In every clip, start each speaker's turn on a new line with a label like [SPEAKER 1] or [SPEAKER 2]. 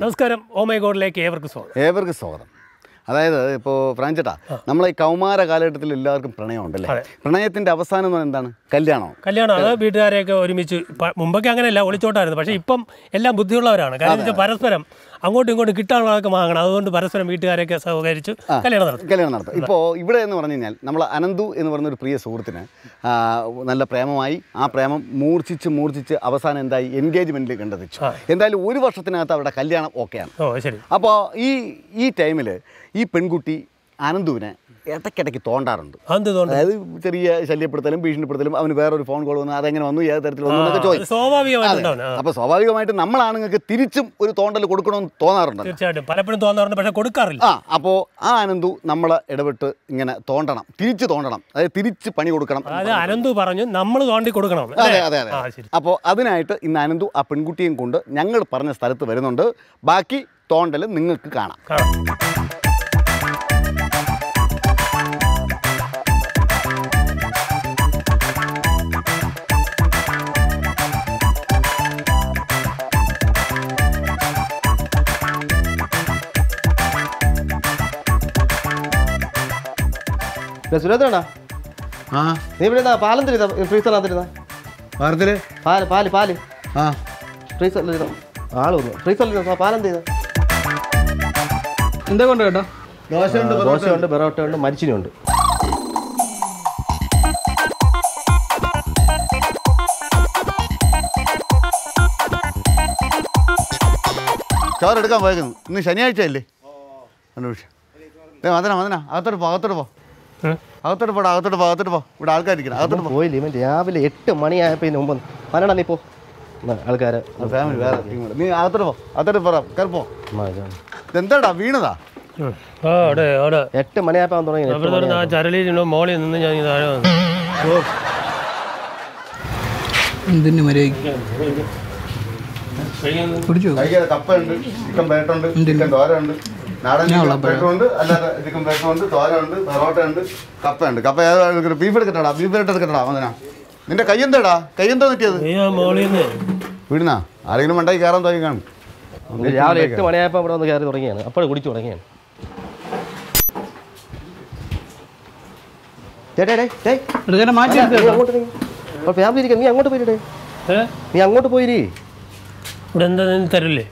[SPEAKER 1] നമസ്കാരം oh my ഗോഡിലേക്ക് ഏവർക്ക് സ്വാഗതം
[SPEAKER 2] ഏവർക്ക് സ്വാഗതം അതായത് ഇപ്പോൾ ഫ്രാഞ്ചേട്ടാ നമ്മളെ ഈ കൗമാര കാലഘട്ടത്തിൽ എല്ലാവർക്കും പ്രണയമുണ്ടല്ലേ
[SPEAKER 1] അതെ.
[SPEAKER 2] പ്രണയത്തിന്റെ അവസാനം എന്ന് പറഞ്ഞാൽ എന്താണ് കല്യാണം
[SPEAKER 1] കല്യാണം അത് വീട്ടുകാരെയൊക്കെ ഒരുമിച്ച് പ- മുമ്പൊക്കെ അങ്ങനെയല്ല ഒളിച്ചോട്ടായിരുന്നു പക്ഷേ ഇപ്പം എല്ലാം ബുദ്ധിയുള്ളവരാണ് കാരണം എന്ന് വെച്ചാൽ പരസ്പരം അങ്ങോട്ടും ഇങ്ങോട്ടും കിട്ടാനുള്ളതൊക്കെ വാങ്ങണം അതുകൊണ്ട് പരസ്പരം വീട്ടുകാരെയൊക്കെ സഹകരിച്ച് കല്യാണം നടത്തും
[SPEAKER 2] കല്യാണം നടത്തും ഇപ്പോൾ ഇവിടെ എന്ന് പറഞ്ഞു കഴിഞ്ഞാൽ നമ്മൾ അനന്തു എന്ന് പറയുന്ന ഒരു പ്രിയ സുഹൃത്തിന് ആ, നല്ല പ്രേമമായി ആ പ്രേമം മൂർച്ഛിച്ച് മൂർച്ഛിച്ച് അവസാനം എന്തായി എൻഗേജ്മെൻറ്റിൽ കണ്ടെത്തിച്ചു എന്തായാലും ഒരു വർഷത്തിനകത്ത് അവരുടെ കല്യാണം ഓക്കെയാണ്
[SPEAKER 1] ഓ ശരി
[SPEAKER 2] അപ്പോൾ ഈ ഈ ടൈമിൽ ഈ പെൺകുട്ടി അനന്തുവിനെ ഇടയ്ക്കിടയ്ക്ക് തോണ്ടാറുണ്ട്
[SPEAKER 1] അതെന്ത് തോന്നുന്നു
[SPEAKER 2] അതായത് ചെറിയ ശല്യപ്പെടുത്തലും ഭീഷണിപ്പെടുത്തലും അവന് വേറൊരു ഫോൺ കോൾ വന്നു അതെങ്ങനെ വന്നു ഏത് തരത്തിൽ വന്നു എന്നൊക്കെ
[SPEAKER 1] അത്
[SPEAKER 2] ചോദിക്കും
[SPEAKER 1] സ്വാഭാവികമായിട്ടുണ്ടാവും ആ,
[SPEAKER 2] അപ്പോൾ സ്വാഭാവികമായിട്ട് നമ്മളാണുങ്ങൾക്ക് തിരിച്ചും ഒരു തോണ്ടൽ കൊടുക്കണമെന്ന് തോന്നാറുണ്ടല്ലോ
[SPEAKER 1] തീർച്ചയായിട്ടും പലപ്പോഴും തോന്നാറുണ്ട് പക്ഷേ കൊടുക്കാറില്ല
[SPEAKER 2] ആ അപ്പോൾ ആ അനന്തു നമ്മളെ ഇടപെട്ട് ഇങ്ങനെ തോണ്ടണം തിരിച്ച് തോണ്ടണം അതായത് തിരിച്ച് പണി കൊടുക്കണം
[SPEAKER 1] അതായത് അനന്തു പറഞ്ഞു നമ്മൾ തോണ്ടി കൊടുക്കണം
[SPEAKER 2] അതെ അതെ അതെ
[SPEAKER 1] ആ ശരി
[SPEAKER 2] അപ്പോൾ അതിനായിട്ട് ഇന്ന് അനന്തു ആ പെൺകുട്ടിയും കൊണ്ട് ഞങ്ങൾ പറഞ്ഞ സ്ഥലത്ത് വരുന്നുണ്ട് ബാക്കി തോണ്ടൽ നിങ്ങൾക്ക് കാണാം
[SPEAKER 1] കാണാം
[SPEAKER 3] സുരേന്ദ്രനാ
[SPEAKER 2] ആ
[SPEAKER 3] നീ ഇവിടെ ഇരുന്നാ പാലം തരുന്ന ഫ്രീസറിനകത്തിരുന്ന
[SPEAKER 2] വാർത്തല്
[SPEAKER 3] പാല് പാല് പാല്
[SPEAKER 2] ആ
[SPEAKER 3] ഫ്രീസറിലിരുന്ന ആള് വന്നു ഫ്രീസറിലിരുന്ന പാലം ചെയ്ത
[SPEAKER 4] എന്താ കൊണ്ട് കേട്ടോ
[SPEAKER 2] ദോശയുണ്ട്
[SPEAKER 3] ദോശയുണ്ട് ബെറോട്ടയുണ്ട് മരിച്ചിനുണ്ട്
[SPEAKER 2] ചോറ് എടുക്കാൻ പോയേക്കുന്നു ഇന്ന് ശനിയാഴ്ച അല്ലേ രണ്ട് നിമിഷം ഏ മതന മതന അകത്തോട്ട് പോ അകത്തോട്ട് പോ
[SPEAKER 1] ഉം.
[SPEAKER 2] അകത്തോട്ട് പോടാ അകത്തോട്ട് പോ അകത്തോട്ട് പോ ഇവിടെ ആൾക്കാരിക്കണം അകത്തോട്ട് പോ
[SPEAKER 3] പോയില്ല ഇവൻ രാവിലെ എട്ട് മണിയായപ്പോ ഇതിന് മുമ്പ് വരണ നീ പോ എന്നാ, ആൾക്കാര്
[SPEAKER 2] ഫാമിലി വേറെ team കൂടെ. നീ അകത്തോട്ട് പോ അകത്തോട്ട് പറ കയറി പോ
[SPEAKER 3] ഉമ്മാ ഇതാണ്.
[SPEAKER 2] ഇതെന്താടാ വീണതാ
[SPEAKER 1] ഉം. ആ അവിടെ അവിടെ
[SPEAKER 3] എട്ട് മണിയായപ്പോ അവൻ തുടങ്ങി എട്ട്
[SPEAKER 1] അവിടെ നിന്ന് ആ ചരലിരുന്നു മോളിൽ നിന്ന് ഞാൻ ഇങ്ങനെ താഴെ വന്നു
[SPEAKER 4] എന്തിന് മര്യാദയ്ക്ക് കുടിച്ചു
[SPEAKER 2] കഴിക്കാതെ കപ്പയുണ്ട് ചിക്കൻ പേട്ടുണ്ട് ചിക്കൻ തോരയുണ്ട് നാടൻ ചിക്കൻ പേട്ടുണ്ട് അല്ലാതെ ചിക്കൻ പേട്ടുണ്ട് തോരയുണ്ട് പെറോട്ടയുണ്ട് കപ്പയുണ്ട് കപ്പ ഏതാ ബീഫ് എടുക്കട്ടാടാ ബീഫ് എടുക്കട്ടാ മതന നിന്റെ കൈ എന്താടാ കൈ എന്താ പറ്റിയത്
[SPEAKER 1] നീ ആ മോളിൽ നിന്ന്
[SPEAKER 2] വീടുന്നാ ആരെങ്കിലും മണ്ടായി കയറാൻ തുടങ്ങി കാണും
[SPEAKER 3] രാവിലെ എട്ട് മണിയായപ്പോ ഇവിടെ വന്ന് കയറി തുടങ്ങിയാണ് അപ്പോഴും കുടിച്ചു തുടങ്ങിയാണ് ചേട്ടേ ഡേ ഡേ
[SPEAKER 4] എടുക്കാനെ മാറ്റി എടുത്ത്
[SPEAKER 3] നീ അങ്ങോട്ട് നീ അപ്പോൾ ഫാമിലി ഇരിക്കാം നീ അങ്ങോട്ട് പോയിരേ
[SPEAKER 1] ഏ
[SPEAKER 3] നീ അങ്ങോട്ട് പോയിരി
[SPEAKER 1] ഇവിടെ എന്താ നിന്ന് തരില്ലേ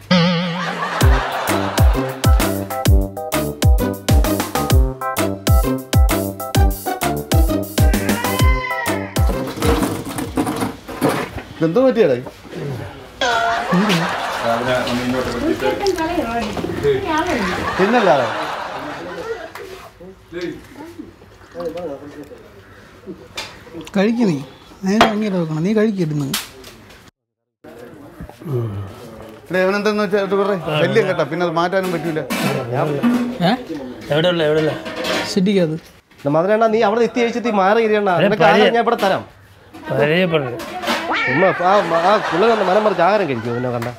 [SPEAKER 2] എന്തോ പറ്റിയടേ പിന്നല്ലാതെ
[SPEAKER 4] കഴിക്ക് നീ നേരെ അങ്ങോട്ട് വെക്കണം നീ കഴിക്കിരുന്നു
[SPEAKER 2] എടേ ഇവനെന്താന്ന് വെച്ചാൽ കുറേ ശല്യം കേട്ടാ പിന്നെ അത് മാറ്റാനും പറ്റൂല
[SPEAKER 4] ഏ
[SPEAKER 1] എവിടെയുള്ള എവിടെയുള്ള
[SPEAKER 4] സിറ്റിക്കത്
[SPEAKER 3] മധുരണ്ണ നീ അവിടെ എത്തി കഴിച്ചിട്ട് മാറി ഇരിയണ്ണ നിനക്ക് ആഹാരം ഞാൻ ഇവിടെ തരാം
[SPEAKER 1] പരിചയപ്പെടുന്നത്
[SPEAKER 3] ഉമ്മ ആ ആ കുള്ള കണ്ട മനം മറിച്ച് ആഹാരം കഴിക്കും എന്നെ കണ്ട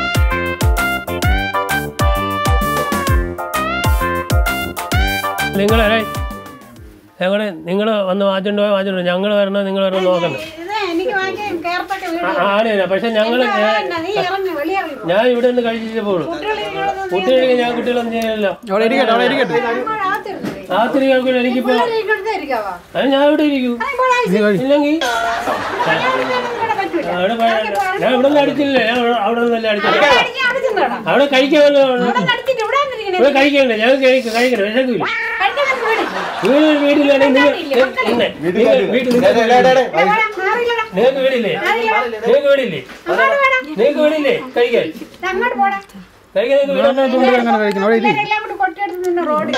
[SPEAKER 1] നിങ്ങൾ എവിടെ നിങ്ങൾ വന്ന് വാങ്ങിച്ചോണ്ട് പോയി വാങ്ങിച്ചോണ്ട് ഞങ്ങൾ വരണോ നിങ്ങൾ വരണോ നോക്കണ്ട
[SPEAKER 5] ഇത് എനിക്ക് വാങ്ങിയ കേർപ്പൊക്കെ വീട്
[SPEAKER 1] ആണില്ല പക്ഷെ ഞങ്ങൾ
[SPEAKER 5] വേണ്ട, നീ ഇറങ്ങി വെളിയിറങ്ങി പോ.
[SPEAKER 1] ഞാൻ ഇവിടെ നിന്ന് കഴിച്ചിട്ട് പോകുള്ളൂ
[SPEAKER 5] കുട്ടികളിരിക്കണത് നീ
[SPEAKER 1] കുട്ടികൾക്ക് ഞാൻ കുട്ടികളൊന്നും ചെയ്യലല്ലോ
[SPEAKER 4] അവിടെ ഇരിക്കട്ടെ അവിടെ ഇരിക്കട്ടെ
[SPEAKER 5] അങ്ങോട്ടകത്തിരുന്നോ.
[SPEAKER 1] രാത്രി കേൾക്കില്ല എനിക്കിപ്പോ
[SPEAKER 5] പിള്ളേരിരിക്കണത് ഇരിക്കാവാ.
[SPEAKER 1] അത് ഞാൻ ഇവിടെ ഇരിക്കൂ
[SPEAKER 5] ഇറങ്ങി
[SPEAKER 1] ഇല്ലെങ്കിൽ
[SPEAKER 5] ഇവിടെ പറ്റൂല.
[SPEAKER 1] അവിടെ പോയാ- ഞാൻ ഇവിടെ നിന്ന് അടിച്ചില്ലേ ഞാൻ അവിടെ- അവിടെ നിന്നല്ലേ അടിച്ചില്ല
[SPEAKER 5] അടിക്കാൻ അവിടെ ചെന്നോടാ.
[SPEAKER 1] അവിടെ കഴിക്കാമല്ലോ
[SPEAKER 5] ഇവിടെ കടിച്ചിട്ട് ഇവിടെ വന്നിരിക്കണേ.
[SPEAKER 1] ഇവിടെ കഴിക്കണ്ടേ ഞാൻ കഴിക്കണം കഴിക്കണം വിശക്കില്ല
[SPEAKER 5] കഴിക്കാൻ വീട്.
[SPEAKER 1] വീട് വീട്ടിലാണെങ്കിൽ നിങ്ങൾ ഇന്നെ. നിങ്ങൾ വീട്ടിൽ നിങ്ങൾക്ക്
[SPEAKER 5] ഇവിടെ മാറിയില്ലടാ.
[SPEAKER 1] നിങ്ങൾക്ക് വീടില്ലേ നിങ്ങൾക്ക് വീടില്ലേ
[SPEAKER 5] അങ്ങോട്ട് പോടാ.
[SPEAKER 1] നിങ്ങൾക്ക് വീടില്ലേ കഴിക്കാൻ
[SPEAKER 5] അങ്ങോട്ട് പോടാ.
[SPEAKER 1] കഴിക്കാൻ നിങ്ങൾക്ക് വീടുണ്ടോ?
[SPEAKER 4] അങ്ങനെ കഴിക്കണം അവിടെ ഇരി
[SPEAKER 5] പിള്ളേരെല്ലാം കൂടി കൊട്ടിയെടുത്ത് നിന്ന് റോഡിൽ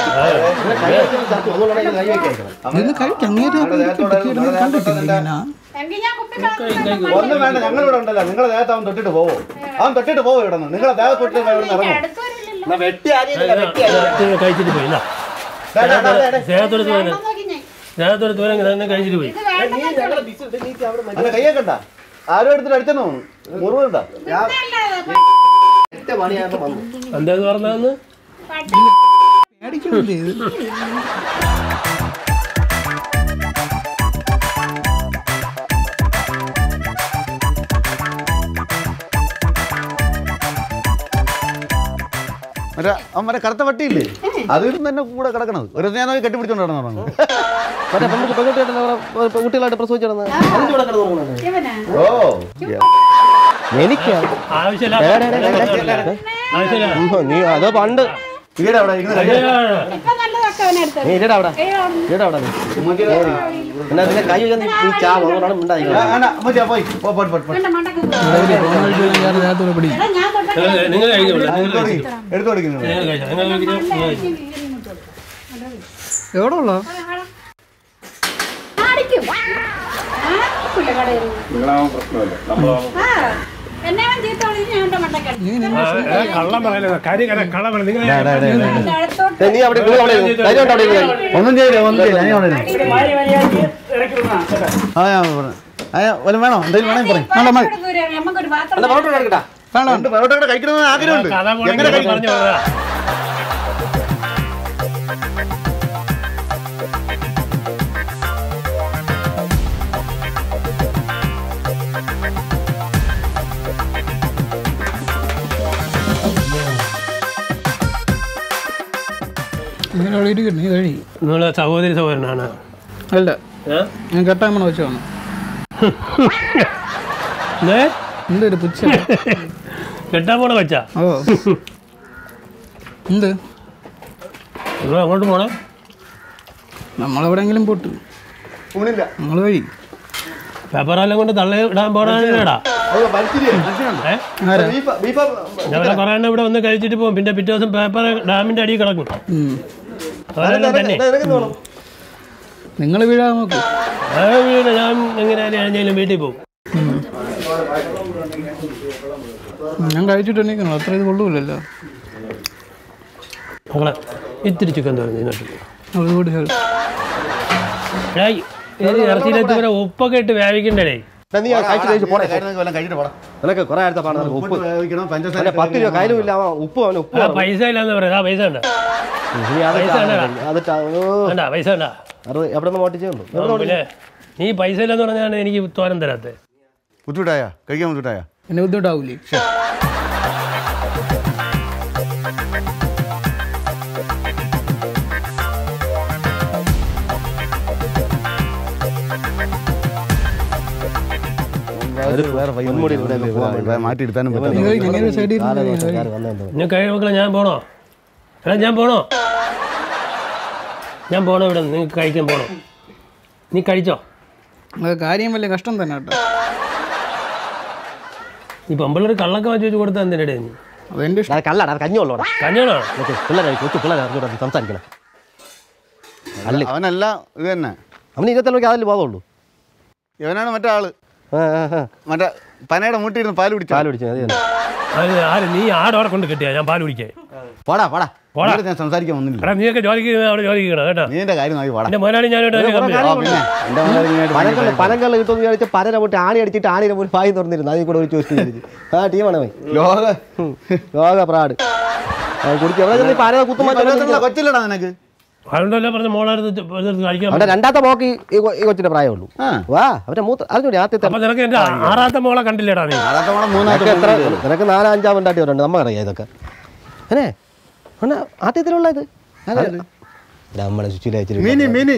[SPEAKER 3] കൈ വെക്കാം
[SPEAKER 4] ഇതൊന്ന് കഴിക്കാം അങ്ങേര് കണ്ടിട്ടില്ല ഇങ്ങനെ
[SPEAKER 5] എങ്കിൽ ഞാൻ കുപ്പിക്കടന്ന്
[SPEAKER 2] ഒന്നും വേണ്ട ഞങ്ങൾ ഇവിടെ ഉണ്ടല്ലോ നിങ്ങളെ ദേഹത്ത് അവൻ തൊട്ടിട്ട് പോവോ അവൻ തൊട്ടിട്ട് പോവോ ഇവിടെ നിന്ന് നിങ്ങളെ ദേഹത്ത് തൊട്ടിട്ട് ഇവിടെ നിന്ന് ഇറങ്ങും
[SPEAKER 5] അടുത്തവരില്ലല്ലോ.
[SPEAKER 1] ഇത് കഴിച്ചിട്ട് പോയി ഇതാ. സ്നേഹത്തോട് തോന്നുന്നു
[SPEAKER 5] നോക്കി ഞാൻ.
[SPEAKER 1] സ്നേഹത്തോട് തോന്നുന്നു തന്നെ കഴിച്ചിട്ട് പോയി
[SPEAKER 5] ഇത് വേണ്ടെന്ന്
[SPEAKER 2] അല്ല കയ്യെ കണ്ട ആരും എടുത്തിട്ട് അടിച്ചെന്ന് തോന്നുന്നു മുറിവുണ്ടാ
[SPEAKER 3] എട്ട് മണിയായപ്പോ വന്നു
[SPEAKER 1] എന്താ പറഞ്ഞതെന്ന്
[SPEAKER 5] പട്ടി
[SPEAKER 4] മേടിക്കുന്നില്ലേ ഇത്
[SPEAKER 2] മറ്റേ ആ മറ്റേ കറുത്ത പട്ടിയില്ലേ അതിൽ നിന്ന് തന്നെ കൂടെ കിടക്കണത് ഒരു ഞാൻ നോക്കി കെട്ടിപ്പിടിച്ചോണ്ട് നടന്നു
[SPEAKER 3] മറ്റേ പെൺകുട്ടി പെൺകുട്ടിയായിട്ട് കുട്ടികളായിട്ട് പ്രസവിച്ചു കിടന്ന് അതിന്റെ കൂടെ കിടന്ന് ഉറങ്ങുന്നുണ്ട്.
[SPEAKER 5] ഇവനാ
[SPEAKER 2] ഓ
[SPEAKER 3] എനിക്കാ
[SPEAKER 1] ആവശ്യമില്ല
[SPEAKER 3] ഡേ, ഡേ, ഡേ, ഡേ, ഡേ, ഡേ.
[SPEAKER 1] ആവശ്യമില്ല
[SPEAKER 3] ഉം, നീ അത് പണ്ട്
[SPEAKER 2] ഇവിടെ അവിടെ ഇരുന്ന് കഴിയാ.
[SPEAKER 5] ഇപ്പൊ നല്ലതൊക്കെ അവനെടുത്തത്
[SPEAKER 3] നീ ഇല്ലടാ അവിടെ ഇല്ലടാ അവിടെ നീ. എന്നാ നിന്നെ കൈ വെച്ചാൽ നീ നീ ചാവും അതുകൊണ്ടാണ്
[SPEAKER 2] ആ,
[SPEAKER 3] മിണ്ടാതിരിക്കുന്നത്.
[SPEAKER 2] വേണ്ട, അമ്മച്ചി, പോയി. പോ, പോട്ട്, പോട്ട്, പോട്ട്.
[SPEAKER 5] വേണ്ട മണ്ടക്ക് പോ.
[SPEAKER 4] ഫോൺ കഴിച്ചു ഞാൻ ദേഹത്തോടെ പിടി
[SPEAKER 5] എടാ ഞാൻ തൊട്ടേ
[SPEAKER 1] നിങ്ങൾ കഴിക്കുള്ളൂ
[SPEAKER 2] ആ, എടുത്ത് കൊടുക്ക്. എടുത്ത് കൊടുക്കുന്നു
[SPEAKER 1] നിങ്ങൾ കഴിച്ചോ നിങ്ങൾ കഴിച്ചോ നിങ്ങൾ കഴിച്ചോ.
[SPEAKER 4] എവിടെ ഉള്ള
[SPEAKER 5] അടിക്കും ആർക്കില്ല കടയിൽ ആ എന്നെ അവൻ ചീത്ത വിളിച്ച് ഞാൻ അവന്റെ മണ്ടക്കടി
[SPEAKER 1] ആ, ഏ, കള്ളം പറയല്ലേ കാര്യം കള്ളം കള്ളം പറയല്ലേ നിങ്ങൾ
[SPEAKER 5] എന്റെ അടുത്തോട്ട്
[SPEAKER 3] ഏ, നീ അവിടെ നിങ്ങൾ അവിടെ ഇരുന്ന്. ധൈര്യം ഉണ്ടോ അവിടെ ഇരുന്ന്?
[SPEAKER 2] ഒന്നും ചെയ്യില്ല ഒന്നും ചെയ്യില്ല ഞാൻ അവിടെ ഇരുന്നു. ആ ഞാൻ പറഞ്ഞു ആ ഞാൻ വല്ലതും വേണോ എന്തെങ്കിലും വേണമെങ്കിൽ പറയും
[SPEAKER 5] ഇവിടെ ദൂരെ നമുക്കൊരു പാത്രം
[SPEAKER 3] അല്ല, പൊറോട്ട എടുക്കട്ടാ.
[SPEAKER 2] രണ്ട് പൊറോട്ട കൂടെ കഴിക്കണമെന്ന് ആഗ്രഹമുണ്ട്
[SPEAKER 1] കഥ
[SPEAKER 2] എങ്ങനെ
[SPEAKER 1] പോണെങ്കിൽ
[SPEAKER 2] കഴിക്കും
[SPEAKER 1] പറഞ്ഞു പോകാം
[SPEAKER 4] ഇങ്ങനെ അവിടെ ഇരിക്കുന്നു നീ കഴി
[SPEAKER 1] നിങ്ങളെ സഹോദരി സഹോദരനാണ്
[SPEAKER 4] അല്ല
[SPEAKER 1] ഏ?
[SPEAKER 4] ഞാൻ കെട്ടാൻ വേണം വെച്ചാണ്
[SPEAKER 1] എന്തേ?
[SPEAKER 4] എന്തൊരു പുച്ഛ
[SPEAKER 1] കെട്ടാൻ പോണ വെച്ചാ
[SPEAKER 4] ഓ എന്ത്
[SPEAKER 1] നിങ്ങൾ അങ്ങോട്ട് പോണേ
[SPEAKER 4] നമ്മളെവിടെയെങ്കിലും പോട്ട്
[SPEAKER 2] ഊണില്ല
[SPEAKER 4] നമ്മൾ വഴി
[SPEAKER 1] പേപ്പറെല്ലാം കൊണ്ട് തള്ളി ഇടാൻ പോണാടാ
[SPEAKER 2] അത് വലിച്ചിരിയെ, മനുഷ്യനുണ്ട്.
[SPEAKER 4] ആരാ
[SPEAKER 2] ബീഫ്- ബീഫ്-
[SPEAKER 1] ഞങ്ങളെ കുറേ എണ്ണം ഇവിടെ വന്ന് കഴിച്ചിട്ട് പോകും പിന്നെ പിറ്റേ ദിവസം പേപ്പർ ഡാമിന്റെ അടിയിൽ കിടക്കും
[SPEAKER 4] ഉം.
[SPEAKER 1] അതെല്ലാം തന്നെ
[SPEAKER 3] ഇത് നിനക്ക് എന്ത് വേണം?
[SPEAKER 4] നിങ്ങൾ വീഴാൻ നോക്ക്
[SPEAKER 1] ആ വീട് ഞാൻ എങ്ങനെയാലും എഴുന്നേലും വീട്ടിൽ പോകും
[SPEAKER 4] ഉം, ഞാൻ കഴിച്ചിട്ട് എണീക്കണം അത്ര ഇത് കൊള്ളൂലല്ലോ
[SPEAKER 1] മക്കളെ ഇത്തിരി ചിക്കൻ തോന്നി ഇങ്ങോട്ട്
[SPEAKER 4] അതുകൂടി ഹെൽപ്പ്
[SPEAKER 1] എടാ, ഇത് ഇറച്ചിയിലെത്തി വരെ ഉപ്പൊക്കെ ഇട്ട് വേവിക്കണ്ടേ
[SPEAKER 3] എടാ, നീ ആ കഴിച്ചിട്ട് കഴിച്ച് പോടെ.
[SPEAKER 2] കാര്യം വല്ലതും കഴിച്ചിട്ട് പോടാ.
[SPEAKER 3] നിനക്ക് കുറെ ആഴ്ച പാടാ ഉപ്പ്
[SPEAKER 2] ഉപ്പ് വേവിക്കണം, പഞ്ചസാര
[SPEAKER 3] അവന്റെ പത്ത് രൂപ കയ്യിലും ഇല്ല അവൻ ഉപ്പ് അവന് ഉപ്പ്
[SPEAKER 1] ആ
[SPEAKER 3] വേണം.
[SPEAKER 1] പൈസ ഇല്ലാന്ന് പറയാം ആ പൈസ ഉണ്ട്
[SPEAKER 3] നീ അതൊക്കെ
[SPEAKER 1] പൈസ ഉണ്ടോ?
[SPEAKER 3] അതിട്ട് ഓ,
[SPEAKER 1] വേണ്ട പൈസ വേണ്ട
[SPEAKER 3] അറുപത് എവിടെ നിന്ന് മോട്ടിച്ചു
[SPEAKER 1] പിന്നെ നീ പൈസ ഇല്ലെന്ന് പറഞ്ഞാണ് എനിക്ക് തോരം തരാത്തത്
[SPEAKER 2] ബുദ്ധിമുട്ടായ കഴിക്കാൻ ബുദ്ധിമുട്ടായ
[SPEAKER 4] എന്നെ ബുദ്ധിമുട്ടാവൂലേ
[SPEAKER 2] വേറെ മാറ്റി എടുത്താനും
[SPEAKER 4] നീ
[SPEAKER 2] പറ്റില്ല
[SPEAKER 4] കഴിക്കും ഇങ്ങനെ സൈഡിൽ ഇരുന്ന്
[SPEAKER 3] വന്നു
[SPEAKER 1] ഞാൻ കഴി മക്കളെ ഞാൻ പോണോ എടാ ഞാൻ പോണോ ഞാൻ പോണോ ഇവിടെ നിങ്ങൾക്ക് കഴിക്കാൻ പോണോ നീ കഴിച്ചോ
[SPEAKER 4] അത് കാര്യം വലിയ കഷ്ടം തന്നെ കേട്ടോ
[SPEAKER 1] ഈ പെമ്പിള്ളൊരു കള്ളൊക്കെ വാങ്ങിച്ചു വെച്ച് കൊടുത്താൽ എന്തിനടേ നീ
[SPEAKER 4] അതെന്റെ ഇഷ്ടം
[SPEAKER 3] കള്ളടാ അത് കഞ്ഞോളോടാ
[SPEAKER 1] കഞ്ഞാണോ
[SPEAKER 3] പിള്ളേരെ കൊച്ചു പിള്ളേരെ അറിഞ്ഞൂടാ സംസാരിക്കണം അല്ല
[SPEAKER 2] അവനല്ല ഇത് തന്നെ
[SPEAKER 3] അവന് ഇരുപത്തേഴ് അതിൽ ബോധമുള്ളൂ
[SPEAKER 2] ഇവനാണ് മറ്റേ ആള്
[SPEAKER 3] ആ, ആ, ആ.
[SPEAKER 2] മറ്റേ പനയുടെ മുട്ടിയിരുന്ന് പാല് കുടിച്ചു
[SPEAKER 3] പാല് പിടിച്ചു അത് തന്നെ
[SPEAKER 1] അത് ആര് നീ ആടോടെ കൊണ്ട് കിട്ടിയാ ഞാൻ പാൽ കുടിക്കേ
[SPEAKER 2] പോടാ പോടാ
[SPEAKER 1] പോടാ.
[SPEAKER 2] നിന്നോട് ഞാൻ സംസാരിക്കാൻ വന്നില്ല
[SPEAKER 1] എടാ നീയൊക്കെ ജോലിക്ക് ഇരുന്ന് അവിടെ ജോലിക്ക് ചെയ്യണം കേട്ടോ
[SPEAKER 2] നീ എന്റെ കാര്യം നോക്കി പോടാ
[SPEAKER 1] എന്റെ മോനാളി ഞാനോട്ട്
[SPEAKER 2] ആ, പിന്നെ എന്റെ മോനെ ഇങ്ങോട്ട്
[SPEAKER 3] പനങ്കല്ല് പനങ്കല്ല് കിട്ടുമെന്ന് വിചാരിച്ച് പനര പോയിട്ട് ആണി അടിച്ചിട്ട് ആണിയുടെ പോയി പായി തുറന്നിരുന്നു അതിൽ കൂടെ ഒരു ചോദിച്ചു വിചാരിച്ച് ആ ടീമാണ് അവൻ
[SPEAKER 2] ലോക
[SPEAKER 3] യോഗ പ്രാട് കുടിക്കും എവിടെ ചെന്ന് പന കുത്തുമ്പോൾ
[SPEAKER 2] കൊല്ലത്തുള്ള കൊച്ചില്ലടാ നിനക്ക്
[SPEAKER 1] അതുകൊണ്ടല്ലേ പറഞ്ഞ മോളടുത്ത് കഴിക്കാൻ
[SPEAKER 3] അവന്റെ രണ്ടാമത്തെ മോക്ക് ഈ കൊ- ഈ കൊച്ചിന്റെ പ്രായമുള്ളൂ
[SPEAKER 2] ആ
[SPEAKER 3] വാ അവന്റെ മൂത്ത അറിഞ്ഞൂടെ ആദ്യത്തെ
[SPEAKER 1] അപ്പൊ നിനക്ക് എന്റെ ആറാമത്തെ മോളെ കണ്ടില്ലേടാ നീ
[SPEAKER 2] ആറാത്ത മോളെ
[SPEAKER 3] നിനക്ക്
[SPEAKER 2] മൂന്നാമത്തെ
[SPEAKER 3] എത്ര
[SPEAKER 2] മോള്.
[SPEAKER 3] നിനക്ക് നാലാം അഞ്ചാം ഉണ്ടാട്ടി വരുന്നുണ്ട് നമ്മക്കറിയാം ഇതൊക്കെ അല്ലേ ആണ് ആദ്യത്തിലുള്ള ഇത് നമ്മുടെ സുശീല
[SPEAKER 2] മിനി മിനി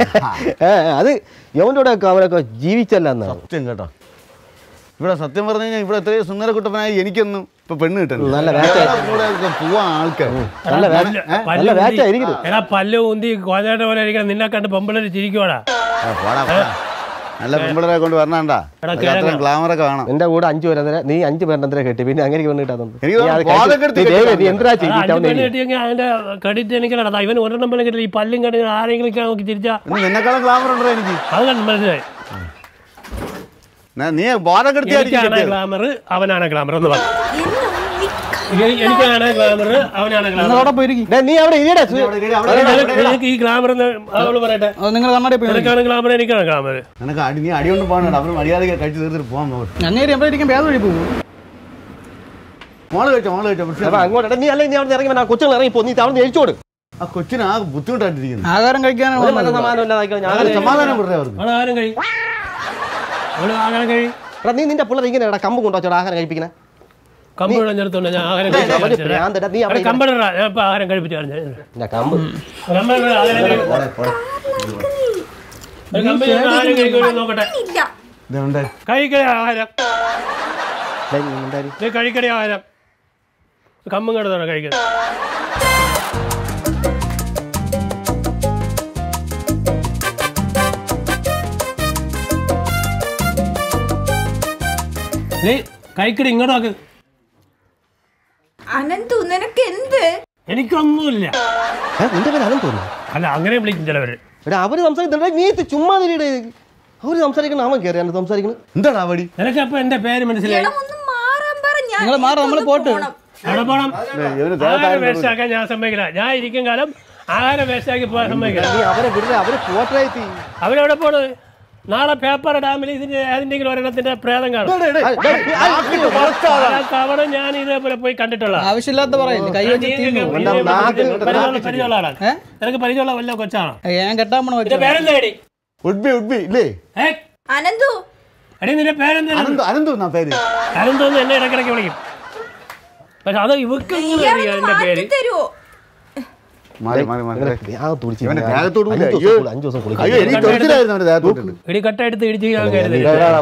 [SPEAKER 3] അത് യവന്റെ കൂടെ ഒക്കെ അവരൊക്കെ ജീവിച്ചല്ല എന്നാണ്
[SPEAKER 2] സത്യം കേട്ടോ ഇവിടെ സത്യം പറഞ്ഞു കഴിഞ്ഞാൽ ഇവിടെ എത്രയും സുന്ദര കുട്ടപ്പനായി എനിക്കൊന്നും ഇപ്പൊ പെണ്ണ് കിട്ടുന്നില്ല
[SPEAKER 3] നല്ല വേറ്റ
[SPEAKER 2] കൂടെ ഒക്കെ പോവാൻ ആൾക്കാർ
[SPEAKER 3] നല്ല വേറ്റ നല്ല വേറ്റ ഇരിക്കുന്നു
[SPEAKER 1] എടാ പല്ല് ഉന്തി കോഞ്ഞാട്ട പോലെ ഇരിക്കണം നിന്നെ കണ്ട് പെമ്പിള്ളേര് ചിരിക്കുവാടാ
[SPEAKER 2] പോടാ പോടാ. നല്ല പെമ്പിളരെ കൊണ്ട് വരണണ്ടാ
[SPEAKER 1] എടാ,
[SPEAKER 2] അത്രയും ഗ്ലാമറൊക്കെ കാണാം
[SPEAKER 3] എന്റെ കൂടെ അഞ്ചു പേരെ നീ അഞ്ചു പേരെന്തിനെ കെട്ടി പിന്നെ അങ്ങനെ പെണ്ണ് കിട്ടാന്നുണ്ട്
[SPEAKER 2] എനിക്ക്
[SPEAKER 3] നീ അത്
[SPEAKER 2] ബോധം
[SPEAKER 3] കഴിച്ച്
[SPEAKER 2] കെടുത്തി
[SPEAKER 3] നീ ദൈവമേ, നീ
[SPEAKER 2] കെട്ടിയതാണ്.
[SPEAKER 3] എന്തിനാ
[SPEAKER 1] അഞ്ച് പെണ്ണ്
[SPEAKER 3] ചെയ്തിട്ട്
[SPEAKER 1] കിട്ടിയെങ്കിൽ അതിന്റെ ക്രെഡിറ്റ് എനിക്ക് നടത്താം ഇവൻ ഒരെണ്ണം പോലെ കിട്ടില്ല ഈ പല്ലും കണ്ട് ആരെങ്കിലും ഒക്കെ നോക്കി ചിരിച്ചാ
[SPEAKER 2] ഇന്ന് നിന്നെക്കാളും ഗ്ലാമർ ഉണ്ടോ എനിക്ക്
[SPEAKER 1] അത് കണ്ട് മനസ്സിലായി
[SPEAKER 2] ഞാൻ- നീ ബോധം കെടുത്തിയായിരിക്കും
[SPEAKER 1] എനിക്കാണ്
[SPEAKER 2] കിട്ടിയത്.
[SPEAKER 1] ഗ്ലാമർ അവനാണ് ഗ്ലാമർ എന്ന് പറഞ്ഞു എ- എനിക്കാണ് ഗ്ലാമർ അവനാണ് ഗ്ലാമർ
[SPEAKER 4] നിങ്ങൾ അവിടെ പോയിരിക്കും
[SPEAKER 3] നീ അവിടെ ഇരിയടാ സു-
[SPEAKER 2] അവിടെ ഇരി, അവിടെ ഇരി, അവിടെ ഇരി.
[SPEAKER 1] നിനക്ക് ഈ ഗ്ലാമർ എന്ന് അവള് പറയട്ടെ
[SPEAKER 4] അത് നിങ്ങൾ കണ്ണാടി പോയി
[SPEAKER 1] നിനക്കാണ് ഗ്ലാമർ എനിക്കാണ് ഗ്ലാമർ
[SPEAKER 2] നിനക്ക് അടി നീ അടി കൊണ്ട് പോകണ്ട അവർ മര്യാദ കഴിച്ച് തീർത്തിട്ട് പോകാൻ നോക്കും
[SPEAKER 4] അങ്ങനെ എവിടെ ഇരിക്കും പേద വഴി പോകും
[SPEAKER 2] മോള് കഴിച്ചോ മോള് കഴിച്ചോ പക്ഷേ
[SPEAKER 3] അപ്പൊ അങ്ങോട്ട് എടാ, നീ അല്ലെങ്കിൽ നീ അവിടെ ഇറങ്ങി വേണം കൊച്ചുങ്ങൾ ഇറങ്ങി പോ നീ അവിടെ എഴിച്ചോട്
[SPEAKER 2] ആ കൊച്ചിന് ആ ബുദ്ധിമുട്ടായിട്ടിരിക്കുന്നു
[SPEAKER 4] ആഹാരം കഴിക്കാനാണ്
[SPEAKER 3] ഒരു
[SPEAKER 4] വന്നത്.
[SPEAKER 3] സമാധാനം ഇല്ലാതാക്കി ഞാൻ
[SPEAKER 2] അങ്ങനെ സമാധാനം പറഞ്ഞേ അവർക്ക്
[SPEAKER 1] അവൾ ആരും കഴി അവള് ആഹാരം കഴി
[SPEAKER 3] എടാ നീ നിന്റെ പിള്ളേർ ഇങ്ങനെ എടാ കമ്പ് കൊണ്ടുവച്ചോടാ ആഹാരം കഴിപ്പിക്കണേ
[SPEAKER 1] കമ്പ്യൂട്ടർ എടുത്തോണ്ട് ഞാൻ ആഹാരം കഴിച്ചു
[SPEAKER 3] അവന് ഭ്രാന്തടാ, നീ അവിടെ
[SPEAKER 1] കമ്പ്യൂട്ടർ ഞാൻ ഇപ്പൊ ആഹാരം കഴിപ്പിച്ചു പറഞ്ഞു
[SPEAKER 3] ഇല്ല, കമ്പ്
[SPEAKER 1] കമ്പ്യൂട്ടർ ആഹാരം കഴി- ഒരു കമ്പ്യൂട്ടർ ആഹാരം കഴിക്കുമോ നോക്കട്ടെ
[SPEAKER 5] ഇല്ല
[SPEAKER 2] ഇതുണ്ട്
[SPEAKER 1] കഴിക്കണേ ആഹാരം
[SPEAKER 3] ഡേയ്, നീ മിണ്ടാതിരി.
[SPEAKER 1] നീ കഴിക്കണേ ആഹാരം കമ്മും കിടന്നാണ് കഴിക്കുന്നത് നീ കഴിക്കടി ഇങ്ങോട്ട് നോക്ക്
[SPEAKER 5] അനന്തു നിനക്ക് എന്ത്
[SPEAKER 1] എനിക്കൊന്നുമില്ല
[SPEAKER 3] ഏ, നിന്റെ പേര് അതും തോന്നുന്നു
[SPEAKER 1] അല്ല അങ്ങനെ വിളിക്കും ചിലവര്
[SPEAKER 3] എടാ അവര് സംസാരിക്കുന്നുണ്ട് നീ ഇത് ചുമ്മാ തിരിയുടെ അവര് സംസാരിക്കണം അവൻ കയറിയാണ് സംസാരിക്കുന്നത്
[SPEAKER 2] എന്താടാ വടി
[SPEAKER 1] നിനക്ക് അപ്പൊ എന്റെ പേര് മനസ്സിലായി
[SPEAKER 5] എടാ ഒന്ന് മാറാൻ പറ ഞാൻ
[SPEAKER 4] നിങ്ങൾ മാറാം നമ്മൾ പോട്ട്
[SPEAKER 1] എവിടെ പോണം
[SPEAKER 2] ഇവന്
[SPEAKER 1] ആഹാരം വേസ്റ്റാക്കാൻ ഞാൻ സമ്മതിക്കില്ല ഞാൻ ഇരിക്കും കാലം ആഹാരം വേസ്റ്റാക്കി പോകാൻ സമ്മതിക്കില്ല
[SPEAKER 3] നീ അവരെ വിടരുത് അവര് പോട്ടെത്തി
[SPEAKER 1] അവരെവിടെ പോണത് നാളെ പേപ്പർ ഡാമിൽ ഇതിന്റെ ഏതെങ്കിലും ഒരെണ്ണത്തിന്റെ പ്രേതം കാണും ആ തവണ ഞാൻ ഇതേപോലെ പോയി കണ്ടിട്ടുള്ള
[SPEAKER 4] ആവശ്യമില്ലാത്ത പറയില്ല കൈ വെച്ച് തീർന്നു
[SPEAKER 1] പരിചയമുള്ള ആളാണ്
[SPEAKER 4] ഏ?
[SPEAKER 1] നിനക്ക് പരിചയമുള്ള വല്ല കൊച്ചാണോ
[SPEAKER 4] ഞാൻ കെട്ടാൻ പോണ
[SPEAKER 1] നിന്റെ പേരെന്താ എടി
[SPEAKER 2] ഉഡ്ബി ഉഡ്ബി ഇല്ലേ
[SPEAKER 1] ഏ
[SPEAKER 5] അനന്തു
[SPEAKER 1] എടി നിന്റെ പേരെന്താ
[SPEAKER 2] അനന്തു അനന്തു എന്നാ പേര്
[SPEAKER 1] അനന്തോന്ന് എന്നെ ഇടയ്ക്കിടയ്ക്ക് വിളിക്കും പക്ഷെ അത് ഇവക്ക് എങ്ങനെ അറിയാം എന്റെ പേര്
[SPEAKER 5] മാറ്റി തരുവോ
[SPEAKER 2] മാറി മാറി മാറി ഇവന്റെ ദേഹത്തോട് കൂടി
[SPEAKER 3] അഞ്ചു
[SPEAKER 2] അയ്യോ
[SPEAKER 3] ദിവസം അഞ്ചു ദിവസം കുളിക്കും
[SPEAKER 2] അയ്യോ എനിക്ക് തൊഴിലായിരുന്നു അവന്റെ ദേഹത്തോട്ട്
[SPEAKER 1] ഇടി കട്ട എടുത്ത് ഇടിച്ച് ഞാൻ കരുതി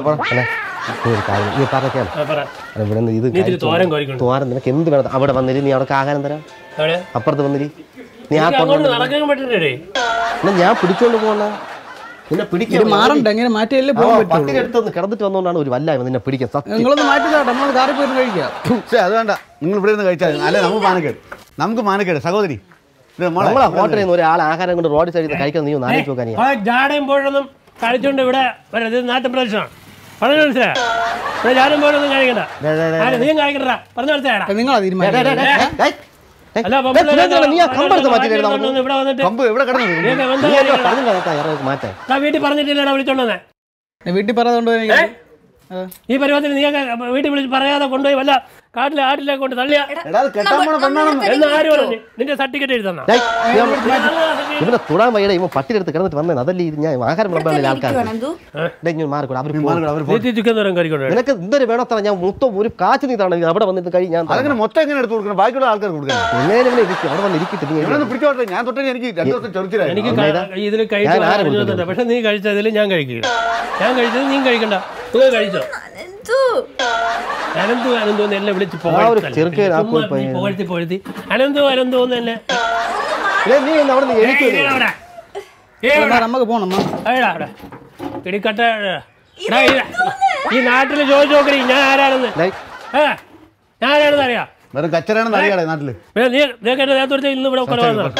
[SPEAKER 3] നീ പറഞ്ഞാൽ
[SPEAKER 1] ആ, പറ
[SPEAKER 3] ഇവിടെ നിന്ന് ഇത്
[SPEAKER 1] നീ ഇത്തിരി തോരൻ കോരിക്കൊണ്ട്
[SPEAKER 3] തോരൻ നിനക്ക് എന്ത് വേണം അവിടെ വന്നിരി നീ അവിടെ ആഹാരം തരാം
[SPEAKER 1] എവിടെ
[SPEAKER 3] അപ്പുറത്ത് വന്നിരി നീ ആ
[SPEAKER 1] എനിക്ക് അങ്ങോട്ട്
[SPEAKER 3] കൊണ്ടുവന്ന്
[SPEAKER 1] നടക്കാൻ പറ്റുന്നേ
[SPEAKER 3] എന്നാ ഞാൻ പിടിച്ചോണ്ട് പോകണ നിന്നെ
[SPEAKER 4] ഇത്
[SPEAKER 3] പിടിക്കാൻ
[SPEAKER 4] മാറണ്ട ഇങ്ങനെ മാറ്റിയല്ലേ പോകാൻ പറ്റുള്ളൂ
[SPEAKER 3] പട്ടിക എടുത്തൊന്ന് കിടന്നിട്ട് വന്നോണ്ടാണ് ഒരു വല്ലായ്മ നിന്നെ പിടിക്കാൻ സത്യം
[SPEAKER 4] നിങ്ങളൊന്ന് മാറ്റി താട്ടെ നമ്മൾ കാറിൽ പോയിട്ട് കഴിക്കാം
[SPEAKER 2] പക്ഷേ അത് വേണ്ട നിങ്ങൾ ഇവിടെ നിന്ന് കഴിച്ചാൽ മതി. അല്ലേ നമുക്ക് മാനക്കേട് നമുക്ക് മാനക്കേട് സഹോദരി ഇത് മോളെ,
[SPEAKER 3] നമ്മളെ
[SPEAKER 2] ഇവിടെ
[SPEAKER 3] ഹോട്ടലിൽ നിന്ന് ഒരാൾ ആഹാരം കൊണ്ട് റോഡ് സൈഡിൽ നിന്ന് കഴിക്കാൻ നീ ഒന്ന് ആലോചിച്ച് നോക്കാൻ
[SPEAKER 1] ആ ജാടയും പോഴൊന്നും കഴിച്ചോണ്ട് ഇവിടെ വരരുത് ഇത് നാട്ടിൻ പ്രദേശമാണ് പറഞ്ഞു മനസ്സിലായോ ഇവിടെ ജാടയും പോഴൊന്നും കഴിക്കണ്ട ആര് നീയും കഴിക്കണ്ട പറഞ്ഞു മനസ്സിലായടാ
[SPEAKER 4] നിങ്ങളാ തീരുമാനിക്കുന്നത്
[SPEAKER 1] അല്ല പെമ്പിള്ളേരെ
[SPEAKER 3] നീ ആ കമ്പെടുത്ത് മാറ്റി തരണം
[SPEAKER 1] കൊണ്ടുവന്ന് ഇവിടെ വന്നിട്ട്
[SPEAKER 2] കമ്പ് എവിടെ കിടന്നു
[SPEAKER 1] നീയൊക്കെ എന്താ കഴിക്കണ്ട?
[SPEAKER 3] പറഞ്ഞില്ല മാറ്റാൻ
[SPEAKER 1] ആ വീട്ടിൽ പറഞ്ഞിട്ടില്ലടാ വിളിച്ചോണ്ടേ
[SPEAKER 4] വീട്ടിൽ പറയാതുകൊണ്ട് എനിക്ക്
[SPEAKER 1] ഈ പരുവത്തിന് നീയൊക്കെ വീട്ടിൽ വിളിച്ച് പറയാതെ കൊണ്ടുപോയി വല്ല കാട്ടിലെ ആട്ടിലേക്ക് കൊണ്ട് തള്ളിയ
[SPEAKER 2] എടാ അത് കെട്ടാൻ പോണ പെണ്ണാണെന്ന്
[SPEAKER 1] എന്ന് ആര് പറഞ്ഞു നിന്റെ സർട്ടിഫിക്കറ്റ് എഴുതന്ന
[SPEAKER 3] ഡേയ്, ഇവനെ തൊടാൻ വയ്യടേ ഇവൻ പട്ടിയെടുത്ത് കിടന്നിട്ട് വന്നേ അതല്ലേ ഇത് ഞാൻ ആഹാരം വിളമ്പാനുള്ള ആൾക്കാർ
[SPEAKER 5] അനന്തു
[SPEAKER 3] ഡേയ്, ഇങ്ങ് മാറിക്കൂടെ അവർ
[SPEAKER 2] അവർ
[SPEAKER 1] നീ ചിക്കൻ തോരൻ കഴിക്കൊണ്ട്
[SPEAKER 3] നിനക്ക് എന്തൊരു വേണത്ര ഞാൻ മൊത്തം ഒരു കാച്ചു നീ തരണം അവിടെ വന്നിട്ട് കഴി ഞാൻ
[SPEAKER 2] അതങ്ങനെ മൊത്തം എങ്ങനെ എടുത്ത് കൊടുക്കണം ബാക്കിയുള്ള ആൾക്കാർ കൊടുക്കണം
[SPEAKER 3] എങ്ങനെ ഇവനെ ഇരിക്കും അവിടെ വന്ന് ഇരിക്കട്ടെ നീ
[SPEAKER 2] ഇവിടെ നിന്ന് പിടിച്ചോട്ടെ ഞാൻ തൊട്ടേ എനിക്ക് രണ്ടു ദിവസം ചൊറിച്ചിലായി
[SPEAKER 1] എനിക്ക് ഇതിൽ
[SPEAKER 3] ഞാൻ ആരെ
[SPEAKER 1] കഴിച്ചു പക്ഷെ നീ കഴിച്ചതിൽ ഞാൻ കഴിക്കുക ഞാൻ കഴിച്ചത് നീ കഴിക്കണ്ട നിങ്ങൾ കഴിച്ചോ
[SPEAKER 5] അനന്തു
[SPEAKER 1] അനന്തു അനന്തു എന്ന് എന്നെ വിളിച്ച്
[SPEAKER 3] ആ ഒരു ചെറുക്കൻ ആ
[SPEAKER 1] ചുമ്മാ
[SPEAKER 3] പോയി
[SPEAKER 1] നീ പുകഴ്ത്തി പുകഴ്ത്തി അനന്തു അനന്തു എന്ന് എന്നെ
[SPEAKER 3] ഏയ്, നീ ഒന്ന് അവിടെ നിന്ന്
[SPEAKER 1] ഏയ്,
[SPEAKER 3] എഴുതി
[SPEAKER 1] ഇരിടാ അവിടെ. ഏയ്, ഇവിടെ.
[SPEAKER 4] നമുക്ക് പോണം
[SPEAKER 1] അയ്യടാ, അവിടെ. ഇടിക്കട്ട എടാ, ഈ- ഈ നാട്ടില് ചോദിച്ചു നോക്കടി ഞാൻ ആരാണെന്ന് ഏ ഞാൻ ആരാണെന്ന് അറിയാം
[SPEAKER 2] വെറും കച്ചറാണെന്ന് അറിയാടേ നാട്ടില്
[SPEAKER 1] പിന്നെ നീ നീക്ക് എന്റെ നേരത്തെ ഇന്ന് ഇവിടെ കൊലവാണ്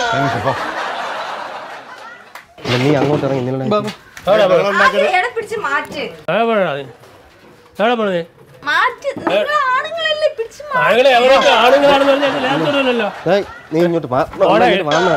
[SPEAKER 3] നീ അങ്ങോട്ട് ഇറങ്ങി നിന്നെ
[SPEAKER 5] എടെ പിടിച്ച് മാറ്റ്
[SPEAKER 1] എവിടെ പോണേ
[SPEAKER 5] മാറ്റ് നിങ്ങൾ ആണുങ്ങളല്ലേ പിടിച്ച് മാ-
[SPEAKER 1] ആളുകളെ എവരൊക്കെ ആണുങ്ങളാണെന്ന് പറഞ്ഞാൽ ലേത്തോടല്ലോ
[SPEAKER 3] ഏയ്, നീ ഇങ്ങോട്ട് വാ. വാ, ഇങ്ങോട്ട് വാ.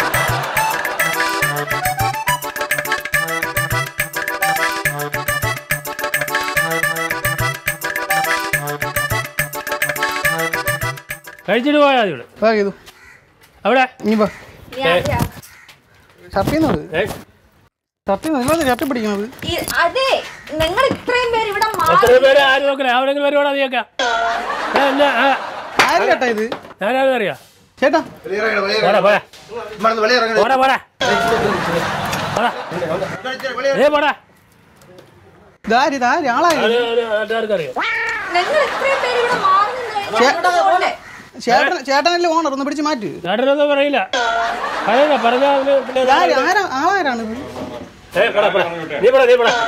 [SPEAKER 1] കഴിച്ചിട്ട് പോയാൽ മതി ഇവിടെ
[SPEAKER 4] പാക്ക് ചെയ്തു
[SPEAKER 1] അവിടെ
[SPEAKER 4] ഇനി വാ
[SPEAKER 5] ഇനി ആരാ?
[SPEAKER 4] ഷർട്ട് ചെയ്യുന്നത്
[SPEAKER 1] ഏ,
[SPEAKER 4] ഷർട്ട് ചെയ്യുന്നത് നിങ്ങളത് ഷർട്ട് പിടിക്കുന്നത്
[SPEAKER 5] ഈ- അതെ നിങ്ങൾ ഇത്രയും പേര് ഇവിടെ
[SPEAKER 1] എത്ര പേര് ആര് നോക്കണേ ആരെങ്കിലും വരുവാടാ നീയൊക്കെ ഏ, എന്നാ, ആ,
[SPEAKER 4] ആര് കേട്ടാ ഇത്
[SPEAKER 1] ഞാനാരും അറിയാം
[SPEAKER 4] ചേട്ടാ
[SPEAKER 1] പോടാ പോടാ പോടാ പോടാ പോടാ ഏ പോടാ
[SPEAKER 4] ഇതാര് ഇതാര് ആളായി
[SPEAKER 1] അത് ഒരു നാട്ടുകാർക്ക് അറിയാം
[SPEAKER 5] നിങ്ങൾ ഇത്രയും പേര് ഇവിടെ മാറി നിന്ന് കഴിഞ്ഞാൽ ഇവിടെ പോലെ.
[SPEAKER 4] ചേട്ടൻ ചേട്ടനല്ലേ ഓണർ ഒന്ന് പിടിച്ച് മാറ്റ്
[SPEAKER 1] ചേട്ടനൊന്നും പറയില്ല പറയില്ല പറഞ്ഞാ അവന് പിന്നെ
[SPEAKER 4] ഇതാര് ആരാ ആളാരാണ് ഇത്
[SPEAKER 1] ഏ, പോടാ, പോടാ. നീ പോടാ നീ പോടാ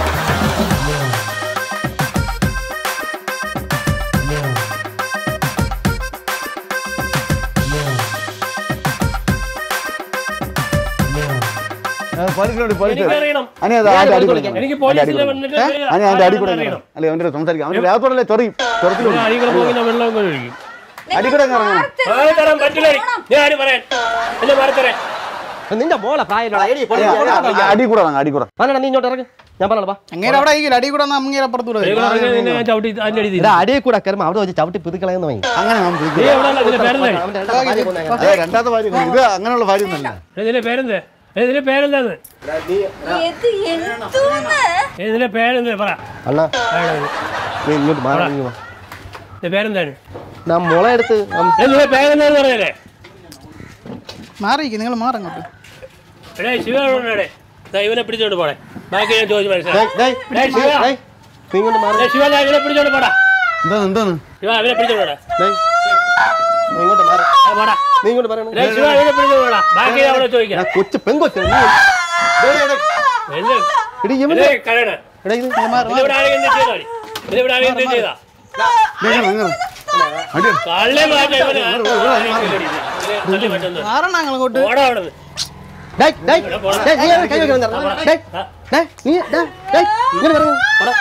[SPEAKER 2] പോലീസിനോട് പോലീസ്
[SPEAKER 1] എനിക്ക് അറിയണം
[SPEAKER 2] അനി അത് ആദ്യം അടി കൊടുക്കണം
[SPEAKER 1] എനിക്ക് പോലീസിലെ വന്നിട്ട്
[SPEAKER 2] അനി അതിന്റെ അടി കൂടെ
[SPEAKER 1] അറിയണം
[SPEAKER 2] അല്ലെ അവന്റെ സംസാരിക്കാം അവന്റെ ദേഹത്തോടല്ലേ ചൊറിയും ചൊറത്തിൽ
[SPEAKER 1] ഒരു അടികളെ പോകുന്ന വെള്ളം കൊണ്ട് ഒഴിക്കും
[SPEAKER 2] അടി കൂടെ അങ്ങ് ഇറങ്ങണം
[SPEAKER 1] മാറി തരാൻ പറ്റില്ല ഞാൻ ആര് പറയാൻ എന്നെ മാറി തരാൻ
[SPEAKER 3] നിന്റെ മോളെ പ്രായമുള്ള എടി, പൊടി,
[SPEAKER 2] അടി-
[SPEAKER 3] പൊടി, പൊടി.
[SPEAKER 2] അടി- അടി കൂടെ വാങ്ങ അടി കൂടെ
[SPEAKER 3] വാ, നീ ഇങ്ങോട്ട് ഇറങ്ങ് ഞാൻ പറഞ്ഞ വാ
[SPEAKER 4] അങ്ങേരെ അവിടെ ആയിരിക്കില്ല അടി കൂടെ അങ്ങേരെ അപ്പുറത്തൂടെ വരും.
[SPEAKER 1] നിങ്ങൾ അറിഞ്ഞാൽ നിന്നെ ഞാൻ ചവിട്ടി അതിന്റെ അടി
[SPEAKER 3] എടാ അടിയെ കൂടെ കയറുമ്പോ അവിടെ വെച്ച് ചവിട്ടി പിതുക്കളയെന്ന് വാങ്ങി
[SPEAKER 2] അങ്ങനെ നാം
[SPEAKER 1] നീ
[SPEAKER 2] വിളിക്കും.
[SPEAKER 1] എവിടെ ഇതിന്റെ പേരെന്തേ
[SPEAKER 3] അവന്റെ രണ്ടാം ഭാര്യ കൊന്നേ.
[SPEAKER 2] അതെ രണ്ടാമത്തെ ഭാര്യ ഇത് അങ്ങനെയുള്ള ഭാര്യ ഒന്നല്ല
[SPEAKER 1] ഇതിന്റെ പേരെന്തേ ഇതിന്റെ പേരെന്താന്ന്
[SPEAKER 5] ഇത് എന്തൂന്ന്
[SPEAKER 1] ഇതിന്റെ പേരെന്തേ പറ
[SPEAKER 3] അണ്ണാ
[SPEAKER 1] ആരാ ഇത്?
[SPEAKER 3] നീ ഇങ്ങോട്ട് മാറി ഇങ്ങ് വാ.
[SPEAKER 1] ഇത് പേരെന്താണ്
[SPEAKER 3] ഞാൻ മുള എടുത്ത് നം-
[SPEAKER 1] ഏ, നിങ്ങളുടെ പേരെന്താന്ന് പറയല്ലേ
[SPEAKER 4] മാറിയിരിക്കും നിങ്ങൾ മാറങ്ങോട്ട്
[SPEAKER 1] എടേ ശിവനെ ഇവനെ പിടിച്ചോണ്ട് പോണേ ബാക്കി ഞാൻ ചോദിച്ചു
[SPEAKER 3] ഡേയ്,
[SPEAKER 1] മനസ്സിലായി
[SPEAKER 3] ഡേയ്,
[SPEAKER 1] ഡേയ്, ശിവ.
[SPEAKER 3] ഡേയ്, നീ ഇങ്ങോട്ട് മാറി
[SPEAKER 1] ഏ, ശിവ ദാ ഇവനെ പിടിച്ചോണ്ട് പോടാ
[SPEAKER 2] എന്താണ് എന്താണ്
[SPEAKER 1] ശിവ ഇവനെ പിടിച്ചോണ്ട് പോടാ
[SPEAKER 3] ഡേയ്, നീ ഇങ്ങോട്ട് മാറി
[SPEAKER 1] ആ, പോടാ
[SPEAKER 3] നീ ഇങ്ങോട്ട് പറയണേ
[SPEAKER 1] ഡേയ്, ശിവ ഇവനെ പിടിച്ചോണ്ട് പോടാ ബാക്കി ഞാൻ അവിടെ ചോദിക്കാം
[SPEAKER 3] ഞാൻ കൊച്ചു പെങ്കൊച്ചു നീ
[SPEAKER 1] എന്ത്
[SPEAKER 3] എടി ഇവൻ
[SPEAKER 1] എടേ, കരയണ
[SPEAKER 3] എടാ ഇത്
[SPEAKER 1] ഇതിവിടെ ആരെങ്കിലും എന്ത് ചെയ്താ മതി? ഇതിവിടെ ആരെങ്കിലും എന്ത് ചെയ്താ
[SPEAKER 2] ഇങ്ങനെ, ഇങ്ങനെ. അടി
[SPEAKER 1] കള്ളേ മാറ്റാ ഇവനെ കള്ളേ മാറ്റുന്നത്
[SPEAKER 4] മാറണം അങ്ങോട്ട്
[SPEAKER 1] ഓടാ അവിടെ നിന്ന്.
[SPEAKER 3] ഡേയ്, ഡേയ്, ഡേയ്, നീ അവിടെ കൈ വെക്കണം എന്താ? ഡേയ്, ഡേയ്, നീ ഡേയ്, ഡേയ്, ഇങ്ങനെ പറഞ്ഞു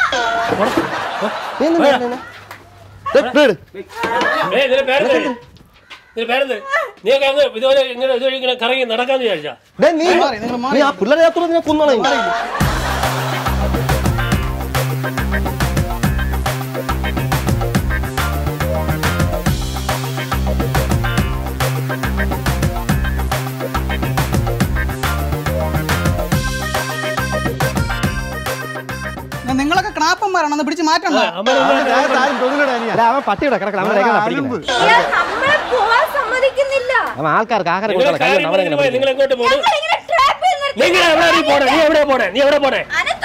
[SPEAKER 3] നീ എന്താ പറയുന്നെ? ഡേയ്, ഡേയ്,
[SPEAKER 1] ഏയ്, ഇതിന്റെ പേരെന്താ? ഇതിന്റെ പേരെന്താ? നീയൊക്കെ അങ്ങ് ഇതുപോലെ ഇങ്ങനെ ഇതുവഴി ഇങ്ങനെ കറങ്ങി നടക്കാന്ന് വിചാരിച്ചാ
[SPEAKER 3] ഡേയ്, നീ
[SPEAKER 4] മാറി, നിങ്ങൾ മാറി.
[SPEAKER 3] നീ ആ പിള്ളേരെ അത്ര നിന്നെ കുന്നോളെ
[SPEAKER 4] ഞാൻ നിങ്ങളൊക്കെ ക്ലാപ്പന്മാരാണ് ഒന്ന് പിടിച്ച് മാറ്റണ്ട
[SPEAKER 2] ആരും തൊഴിലിടാ ഇനി.
[SPEAKER 3] അല്ല അവൻ പട്ടിയുടെ കിടക്കണം അവനെ എങ്ങനെ
[SPEAKER 2] അരുമ്പ്.
[SPEAKER 3] പിടിക്കുന്നത്
[SPEAKER 5] നമ്മളെ പോവാൻ സമ്മതിക്കുന്നില്ല
[SPEAKER 3] അവൻ ആൾക്കാർക്ക് ആഹാരം
[SPEAKER 1] നിങ്ങൾ
[SPEAKER 3] കൊടുക്കണം കൈ
[SPEAKER 1] കാര്യം
[SPEAKER 3] അവനെ എങ്ങനെ
[SPEAKER 1] പറഞ്ഞ് പോയി, നിങ്ങൾ എങ്ങോട്ട് പോണു
[SPEAKER 5] ഇങ്ങനെ ട്രാപ്പ് ചെയ്ത് നിർത്തി.
[SPEAKER 1] നിങ്ങൾ എവിടെ നീ പോണേ നീ എവിടെ പോണേ നീ എവിടെ പോണേ
[SPEAKER 5] അനന്തു!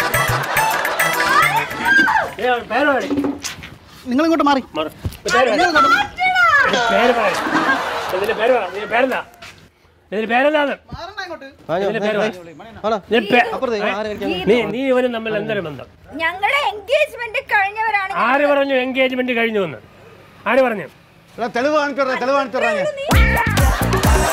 [SPEAKER 1] ഏ, പേര് പറയ്.
[SPEAKER 4] നിങ്ങൾ ഇങ്ങോട്ട് മാറി
[SPEAKER 1] മറ. പേര് പറയ്. പേര് പറയ്. ഇതിന്റെ പേര് പറ. നിന്റെ പേരെന്താ ഇതിന്റെ പേരെന്താന്ന്
[SPEAKER 4] മാറണ്ട അങ്ങോട്ട്
[SPEAKER 1] ഇതിന്റെ പേര് പറ.
[SPEAKER 3] ആണോ?
[SPEAKER 1] നിന്റെ പേ-
[SPEAKER 3] അപ്പുറത്ത് ആരെ കളിക്കാൻ
[SPEAKER 1] നീ നീ ഇവനും തമ്മിൽ എന്തൊരു ബന്ധം
[SPEAKER 5] ഞങ്ങളുടെ എൻഗേജ്മെന്റ് കഴിഞ്ഞവരാണ്
[SPEAKER 1] ആര് പറഞ്ഞു എൻഗേജ്മെന്റ് കഴിഞ്ഞു എന്ന് ആര് പറഞ്ഞു
[SPEAKER 2] എടാ, തെളിവ് കാണിച്ചോടാ തെളിവ് കാണിച്ചോടാ ഞാൻ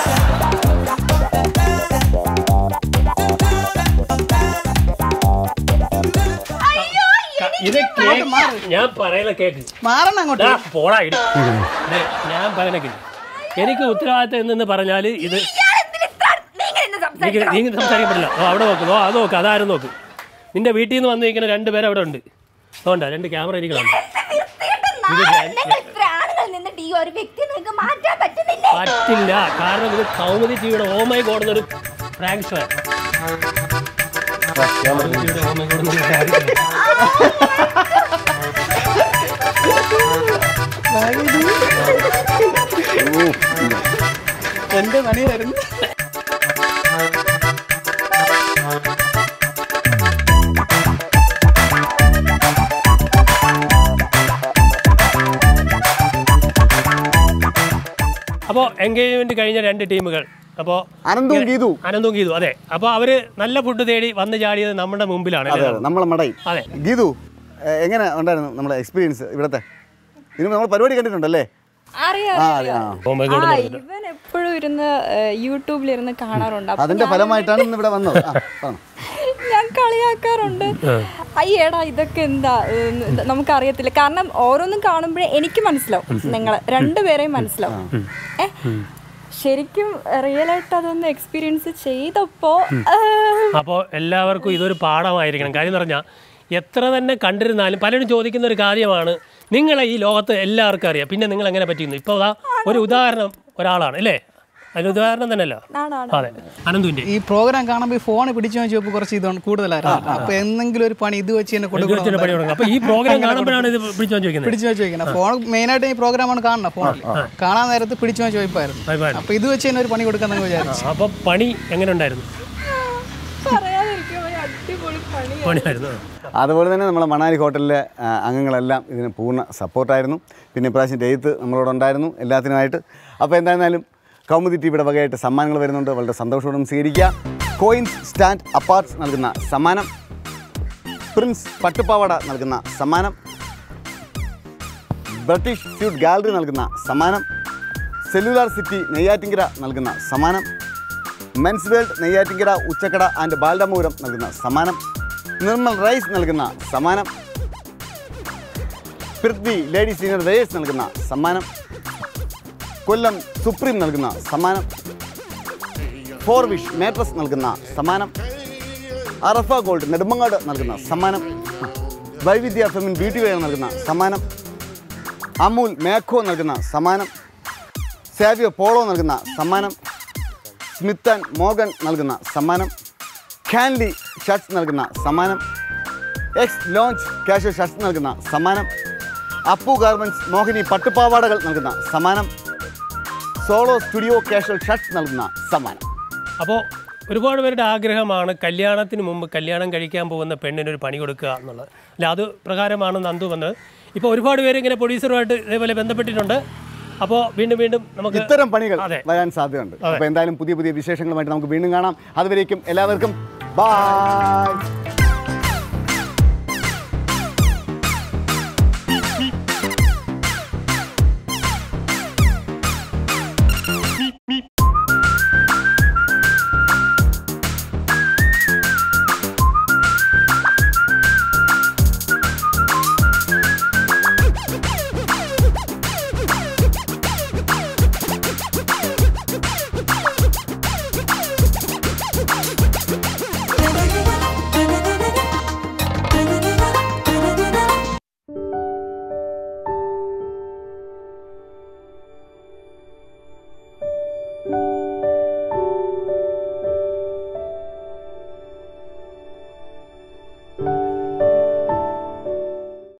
[SPEAKER 5] അയ്യോ
[SPEAKER 1] ക- ഇത് കേക്ക് ഞാൻ പറയുന്ന കേക്ക്
[SPEAKER 4] മാറണം അങ്ങോട്ട്
[SPEAKER 1] ദാ, പോടാ ഇട്. ദേ, ഞാൻ പറയുന്ന കേക്ക് എനിക്ക് ഉത്തരവാദിത്തം എന്തെന്ന് പറഞ്ഞാൽ ഇത്
[SPEAKER 5] ഇയാളെന്തിന് ഇത്ര- നീ ഇങ്ങനെ ഇരുന്ന്
[SPEAKER 1] എനിക്ക്
[SPEAKER 5] സംസാരിക്കണോ?
[SPEAKER 1] നീ സംസാരിക്കാൻ പറ്റില്ല ഓ അവിടെ നോക്ക് ഓ അത് നോക്ക് അതാരും നോക്ക് നിന്റെ വീട്ടിൽ നിന്ന് വന്നിരിക്കുന്ന രണ്ട് പേര് അവിടെ ഉണ്ട് അതുകൊണ്ടാ രണ്ട് ക്യാമറ ഇരിക്കണം
[SPEAKER 5] തീർച്ചയായിട്ടും നാളെ നിങ്ങൾ ഇത്ര ആണുങ്ങൾ നിന്നിട്ട് ഈ ഒരു വ്യക്തി നിങ്ങൾക്ക് മാറ്റാൻ പറ്റുന്നില്ലേ
[SPEAKER 1] പറ്റില്ല കാരണം ഇത് കൗമുദി ടിവിയുടെ ഓമൈ കോടുന്നൊരു പ്രാങ്ക് ഷോ
[SPEAKER 4] എന്റെ പണിയായിരുന്നു
[SPEAKER 1] അപ്പോൾ എൻഗേജ്മെന്റ് കഴിഞ്ഞ രണ്ട് ടീമുകൾ അപ്പോൾ
[SPEAKER 2] അനന്തവും ഗീതു
[SPEAKER 1] അനന്തവും ഗീതു അതെ അപ്പോൾ അവര് നല്ല ഫുഡ് തേടി വന്ന് ചാടിയത് നമ്മുടെ മുമ്പിലാണ്
[SPEAKER 2] അതെ
[SPEAKER 1] അല്ലേ?
[SPEAKER 2] അതെ നമ്മളെ മടയി
[SPEAKER 1] അതെ
[SPEAKER 2] ഗീതു എ, എങ്ങനെ ഉണ്ടായിരുന്നു നമ്മുടെ എക്സ്പീരിയൻസ് ഇവിടത്തെ ഇതിന് നമ്മൾ പരിപാടി കണ്ടിട്ടുണ്ടല്ലേ
[SPEAKER 6] അറിയാം
[SPEAKER 2] ആ
[SPEAKER 6] അറിയാം.
[SPEAKER 2] അതെ ആ
[SPEAKER 1] ഓമൈ
[SPEAKER 6] ആ
[SPEAKER 1] ഗോഡ്
[SPEAKER 6] ഇവൻ എപ്പോഴും ഇരുന്ന് ഏഹ്, യൂട്യൂബിലിരുന്ന് കാണാറുണ്ട് അപ്പൊ
[SPEAKER 2] അതിന്റെ ഫലമായിട്ടാണ് ഇന്ന് ഇവിടെ വന്നത് ആ പറഞ്ഞു
[SPEAKER 6] ഞാൻ കളിയാക്കാറുണ്ട് അയ്യേടാ ഇതൊക്കെ എന്താ ഏഹ്, ഇത് നമുക്കറിയത്തില്ല കാരണം ഓരോന്നും കാണുമ്പോഴേ എനിക്ക് മനസ്സിലാവും നിങ്ങൾ രണ്ടുപേരെയും മനസ്സിലാവും ഏ ശരിക്കും റിയൽ ആയിട്ട് അതൊന്ന് എക്സ്പീരിയൻസ് ചെയ്തപ്പോ ഏഹ്,
[SPEAKER 1] അപ്പോൾ എല്ലാവർക്കും ഇതൊരു പാഠമായിരിക്കണം കാര്യം എന്ന് പറഞ്ഞാൽ എത്ര തന്നെ കണ്ടിരുന്നാലും പലരും ചോദിക്കുന്ന ഒരു കാര്യമാണ് നിങ്ങളെ ഈ ലോകത്ത് എല്ലാവർക്കും അറിയാം പിന്നെ നിങ്ങൾ എങ്ങനെ പറ്റിയിരുന്നു ഇപ്പോൾ അതാ ഒരു ഉദാഹരണം ഒരാളാണ് അല്ലേ അതിന് ഉദാഹരണം തന്നെയല്ലോ
[SPEAKER 6] ആണാണ്
[SPEAKER 1] അതെ അനന്തുവിൻ്റെ
[SPEAKER 4] ഈ പ്രോഗ്രാം കാണുമ്പോൾ ഈ ഫോൺ പിടിച്ചു വെച്ചപ്പോൾ കുറച്ച് ഇതാണ് കൂടുതലായിരുന്നു അപ്പൊ എന്തെങ്കിലും ഒരു പണി ഇത് വെച്ച് തന്നെ
[SPEAKER 1] വെച്ചിട്ട് പണി
[SPEAKER 4] കൊടുക്കണം
[SPEAKER 1] തുടങ്ങും അപ്പോൾ ഈ പ്രോഗ്രാം കാണുമ്പോഴാണ് ഇത് പിടിച്ചു ചോദിക്കുന്നത്
[SPEAKER 4] പിടിച്ചു വെച്ച് വെക്കണം ഫോൺ മെയിനായിട്ട് ഈ പ്രോഗ്രാമാണ് കാണണം ഫോണിൽ കാണാൻ നേരത്ത് പിടിച്ചു വെച്ച് വയ്പ്പായിരുന്നു
[SPEAKER 1] ഭയപ്പായിരുന്നു.
[SPEAKER 4] അപ്പൊ ഇത് വെച്ച് തന്നെ ഒരു പണി കൊടുക്കാൻ വിചാരിച്ചു
[SPEAKER 1] അപ്പോൾ പണി എങ്ങനെ ഉണ്ടായിരുന്നു
[SPEAKER 6] പറയാതിരിക്കുമ്പോ അടിപൊളി പണി
[SPEAKER 1] പണിയായിരുന്നു
[SPEAKER 2] അതുപോലെ തന്നെ നമ്മളെ മണാലി ഹോട്ടലിലെ ആ, അംഗങ്ങളെല്ലാം ഇതിന് പൂർണ്ണ സപ്പോർട്ടായിരുന്നു പിന്നെ ഇപ്രാവശ്യം ഡേത്ത് നമ്മളോടുണ്ടായിരുന്നു എല്ലാത്തിനുമായിട്ട് അപ്പോൾ എന്തായിരുന്നാലും കൗമുദി ടിവിയുടെ വകയായിട്ട് സമ്മാനങ്ങൾ വരുന്നുണ്ട് വളരെ സന്തോഷത്തോടും സ്വീകരിക്കുക കോയിൻസ് സ്റ്റാൻഡ് അപ്പാർട്സ് നൽകുന്ന സമ്മാനം പ്രിൻസ് പട്ടുപാവാട നൽകുന്ന സമ്മാനം ബ്രിട്ടീഷ് ഫ്യൂഡ് ഗാലറി നൽകുന്ന സമ്മാനം സെല്ലുലാർ സിറ്റി നെയ്യാറ്റിങ്കര നൽകുന്ന സമ്മാനം men's world Neyyattinkara Uchakkada and Balaramapuram നൽകുന്ന സമ്മാനം നിർമ്മൽ റൈസ് നൽകുന്ന സമ്മാനം പൃഥ്വി ലേഡീസ് സീനിയർ വെയേഴ്സ് നൽകുന്ന സമ്മാനം കൊല്ലം സുപ്രീം നൽകുന്ന സമ്മാനം ഫോർ വിഷ് മേട്രസ് നൽകുന്ന സമ്മാനം അറഫ ഗോൾഡ് നെടുമങ്ങാട് നൽകുന്ന സമ്മാനം വൈവിധ്യ ഫെമിൻ ബ്യൂട്ടി വെയർ നൽകുന്ന സമ്മാനം അമൂൽ മേഘോ നൽകുന്ന സമ്മാനം സാവിയോ പോളോ നൽകുന്ന സമ്മാനം സ്മിത്ത് ആൻഡ് മോഗൻ നൽകുന്ന സമ്മാനം ഖാൻലി ഷർട്ട്സ് നൽകുന്ന സമ്മാനം എക്സ് ലോഞ്ച് കാഷ്വൽ ഷർട്ട്സ് നൽകുന്ന സമ്മാനം അപ്പു ഗാർമെന്റ്സ് മോഹിനി പട്ടുപാവാടകൾ നൽകുന്ന സമ്മാനം സോളോ സ്റ്റുഡിയോ കാഷ്വൽ ഷർട്ട് നൽകുന്ന സമ്മാനം
[SPEAKER 1] അപ്പോൾ ഒരുപാട് പേരുടെ ആഗ്രഹമാണ് കല്യാണത്തിന് മുമ്പ് കല്യാണം കഴിക്കാൻ പോകുന്ന പെണ്ണിനൊരു പണി കൊടുക്കുക എന്നുള്ളത് അല്ല അത് പ്രകാരമാണ് നന്ദു വന്നത് ഇപ്പോൾ ഒരുപാട് പേര് ഇങ്ങനെ പ്രൊഡ്യൂസറുമായിട്ട് ഇതേപോലെ ബന്ധപ്പെട്ടിട്ടുണ്ട് അപ്പോൾ വീണ്ടും വീണ്ടും നമുക്ക്
[SPEAKER 2] ഇത്തരം പണികൾ
[SPEAKER 1] അതെ.
[SPEAKER 2] വരാൻ സാധ്യതയുണ്ട് അപ്പോൾ എന്തായാലും പുതിയ പുതിയ വിശേഷങ്ങളുമായിട്ട് നമുക്ക് വീണ്ടും കാണാം അതുവരേക്കും എല്ലാവർക്കും ബൈ